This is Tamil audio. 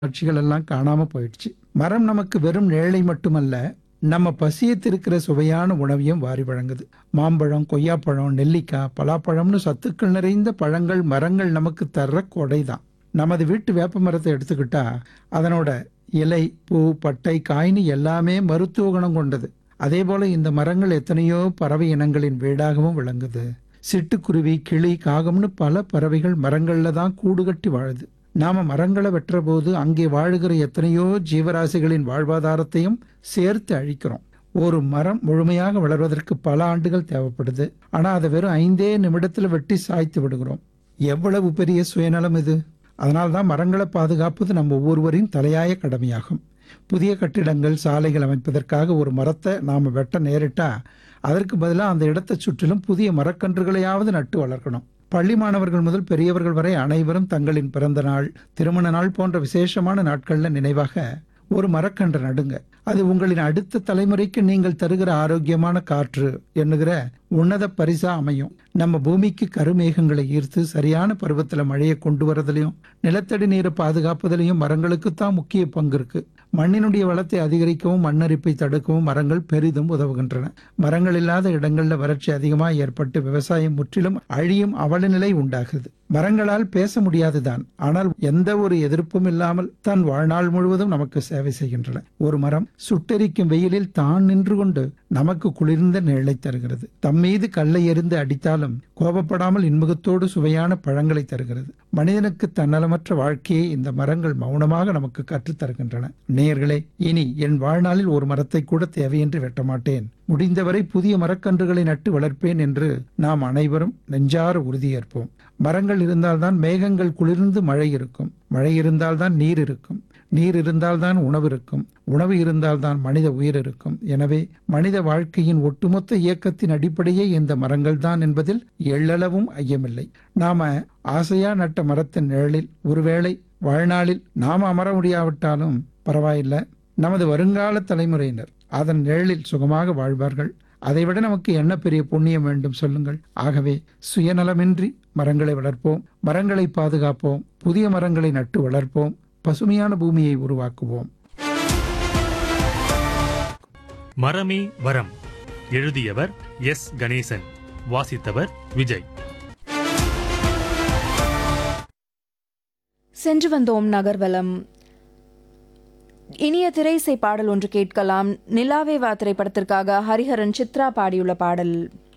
காட்சிகள் எல்லாம் காணாம போயிடுச்சு மரம் நமக்கு வெறும் நிழலை மட்டுமல்ல நம்ம பசியை திருக்கிற சுவையான உணவையும் வாரி வழங்குது மாம்பழம் கொய்யாப்பழம் நெல்லிக்காய் பலாப்பழம்னு சத்துக்கள் நிறைந்த பழங்கள் மரங்கள் நமக்கு தர்ற கொடைதான் நமது வீட்டு வேப்ப மரத்தை எடுத்துக்கிட்டா அதனோட இலை பூ பட்டை காய்னு எல்லாமே மருத்துவ குணம் கொண்டது அதே போல இந்த மரங்கள் எத்தனையோ பறவை இனங்களின் வீடாகவும் விளங்குது சிட்டுக்குருவி கிளி காகம்னு பல பறவைகள் மரங்கள்ல தான் கூடு கட்டி வாழுது நாம மரங்களை வெட்டுற போது அங்கே வாழுகிற எத்தனையோ ஜீவராசிகளின் வாழ்வாதாரத்தையும் சேர்த்து அழிக்கிறோம் ஒரு மரம் முழுமையாக வளர்வதற்கு பல ஆண்டுகள் தேவைப்படுது ஆனா அதை வெறும் ஐந்தே நிமிடத்துல வெட்டி சாய்த்து விடுகிறோம் எவ்வளவு பெரிய சுயநலம் இது அதனால்தான் மரங்களை பாதுகாப்பது நம்ம ஒவ்வொருவரின் தலையாய கடமையாகும் புதிய கட்டிடங்கள் சாலைகள் அமைப்பதற்காக ஒரு மரத்தை நாம் வெட்ட நேரிட்டா அதற்கு பதிலாக அந்த இடத்தை சுற்றிலும் புதிய மரக்கன்றுகளையாவது நட்டு வளர்க்கணும் பள்ளி மாணவர்கள் முதல் பெரியவர்கள் வரை அனைவரும் தங்களின் பிறந்த நாள் திருமண நாள் போன்ற விசேஷமான நாட்கள்ல நினைவாக ஒரு மரக்கன்று நடுங்க அது உங்களின் அடுத்த தலைமுறைக்கு நீங்கள் தருகிற ஆரோக்கியமான காற்று என்னுகிற உன்னத பரிசா அமையும் நம்ம பூமிக்கு கருமேகங்களை ஈர்த்து சரியான பருவத்துல மழையை கொண்டு வரதுலயும் நிலத்தடி நீரை பாதுகாப்பதிலையும் மரங்களுக்கு தான் முக்கிய பங்கு இருக்கு மண்ணினுடைய வளத்தை அதிகரிக்கவும் மண்ணரிப்பை தடுக்கவும் மரங்கள் பெரிதும் உதவுகின்றன மரங்கள் இல்லாத இடங்கள்ல வறட்சி அதிகமாக ஏற்பட்டு விவசாயம் முற்றிலும் அழியும் அவல நிலை உண்டாகுது மரங்களால் பேச முடியாதுதான் ஆனால் எந்த ஒரு எதிர்ப்பும் இல்லாமல் தன் வாழ்நாள் முழுவதும் நமக்கு சேவை செய்கின்றன ஒரு மரம் சுட்டெரிக்கும் வெயிலில் தான் நின்று கொண்டு நமக்கு குளிர்ந்த நிழலை தருகிறது தம் மீது கல்லை எறிந்து அடித்தாலும் கோபப்படாமல் இன்முகத்தோடு சுவையான பழங்களை தருகிறது மனிதனுக்கு தன்னலமற்ற வாழ்க்கையை இந்த மரங்கள் மௌனமாக நமக்கு கற்றுத் தருகின்றன நேயர்களே இனி என் வாழ்நாளில் ஒரு மரத்தை கூட தேவையின்றி வெட்ட மாட்டேன் முடிந்தவரை புதிய மரக்கன்றுகளை நட்டு வளர்ப்பேன் என்று நாம் அனைவரும் நெஞ்சார உறுதியேற்போம் மரங்கள் இருந்தால்தான் மேகங்கள் குளிர்ந்து மழை இருக்கும் மழை இருந்தால்தான் நீர் இருக்கும் நீர் இருந்தால்தான் உணவு இருக்கும் உணவு இருந்தால்தான் மனித உயிர் இருக்கும் எனவே மனித வாழ்க்கையின் ஒட்டுமொத்த இயக்கத்தின் அடிப்படையே இந்த மரங்கள் தான் என்பதில் எள்ளளவும் ஐயமில்லை நாம ஆசையா நட்ட மரத்தின் நிழலில் ஒருவேளை வாழ்நாளில் நாம அமர முடியாவிட்டாலும் பரவாயில்ல நமது வருங்கால தலைமுறையினர் அதன் நிழலில் சுகமாக வாழ்வார்கள் அதைவிட நமக்கு என்ன பெரிய புண்ணியம் வேண்டும் சொல்லுங்கள் ஆகவே சுயநலமின்றி மரங்களை வளர்ப்போம் மரங்களை பாதுகாப்போம் புதிய மரங்களை நட்டு வளர்ப்போம் பசுமையான பூமியை உருவாக்குவோம் மரமே வரம் எழுதியவர் எஸ் கணேசன் வாசித்தவர் விஜய் சென்று வந்தோம் நகர்வலம் இனிய திரைசை பாடல் ஒன்று கேட்கலாம் நிலாவே வா திரைப்படத்திற்காக ஹரிஹரன் சித்ரா பாடியுள்ள பாடல்